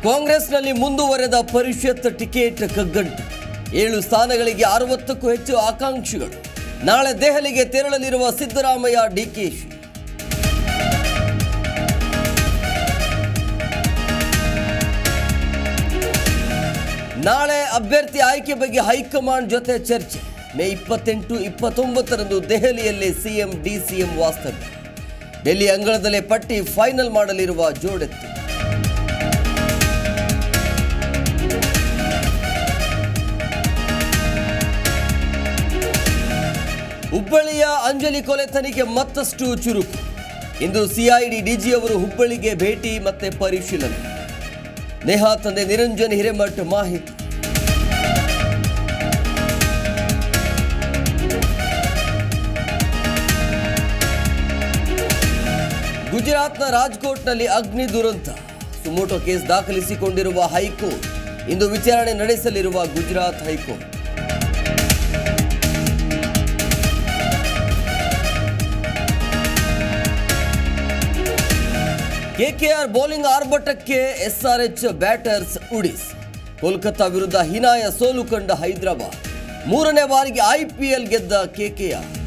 ಕಾಂಗ್ರೆಸ್ನಲ್ಲಿ ಮುಂದುವರೆದ ಪರಿಷತ್ ಟಿಕೆಟ್ ಕಗ್ಗಂಟು ಏಳು ಸ್ಥಾನಗಳಿಗೆ ಅರವತ್ತಕ್ಕೂ ಹೆಚ್ಚು ಆಕಾಂಕ್ಷಿಗಳು ನಾಳೆ ದೆಹಲಿಗೆ ತೆರಳಲಿರುವ ಸಿದ್ದರಾಮಯ್ಯ ಡಿಕೆಶಿ ನಾಳೆ ಅಭ್ಯರ್ಥಿ ಆಯ್ಕೆ ಬಗ್ಗೆ ಹೈಕಮಾಂಡ್ ಜೊತೆ ಚರ್ಚೆ ಮೇ ಇಪ್ಪತ್ತೆಂಟು ಇಪ್ಪತ್ತೊಂಬತ್ತರಂದು ದೆಹಲಿಯಲ್ಲಿ ಸಿಎಂ ಡಿಸಿಎಂ ವಾಸ್ತವ್ಯ ಡೆಲ್ಲಿ ಅಂಗಳದಲ್ಲೇ ಪಟ್ಟಿ ಫೈನಲ್ ಮಾಡಲಿರುವ ಜೋಡೆತ್ತು ಹುಬ್ಬಳ್ಳಿಯ ಅಂಜಲಿ ಕೊಲೆ ತನಿಖೆ ಮತ್ತಷ್ಟು ಚುರುಕು ಇಂದು ಸಿಐಡಿ ಡಿಜಿ ಅವರು ಹುಬ್ಬಳ್ಳಿಗೆ ಭೇಟಿ ಮತ್ತೆ ಪರಿಶೀಲನೆ ನೇಹಾ ತಂದೆ ನಿರಂಜನ್ ಹಿರೇಮಠ್ ಮಾಹಿತಿ ಗುಜರಾತ್ನ ರಾಜ್ಕೋಟ್ನಲ್ಲಿ ಅಗ್ನಿ ದುರಂತ ಸುಮೋಟೋ ಕೇಸ್ ದಾಖಲಿಸಿಕೊಂಡಿರುವ ಹೈಕೋರ್ಟ್ ಇಂದು ವಿಚಾರಣೆ ನಡೆಸಲಿರುವ ಗುಜರಾತ್ ಹೈಕೋರ್ಟ್ ಕೆಕೆಆರ್ ಬೌಲಿಂಗ್ ಆರ್ಭಟಕ್ಕೆ ಎಸ್ಆರ್ಎಚ್ ಬ್ಯಾಟರ್ಸ್ ಉಡಿಸ್ ಕೋಲ್ಕತ್ತಾ ವಿರುದ್ಧ ಹೀನಾಯ ಸೋಲು ಕಂಡ ಹೈದರಾಬಾದ್ ಮೂರನೇ ಬಾರಿಗೆ ಐಪಿಎಲ್ ಗೆದ್ದ ಕೆಕೆಆರ್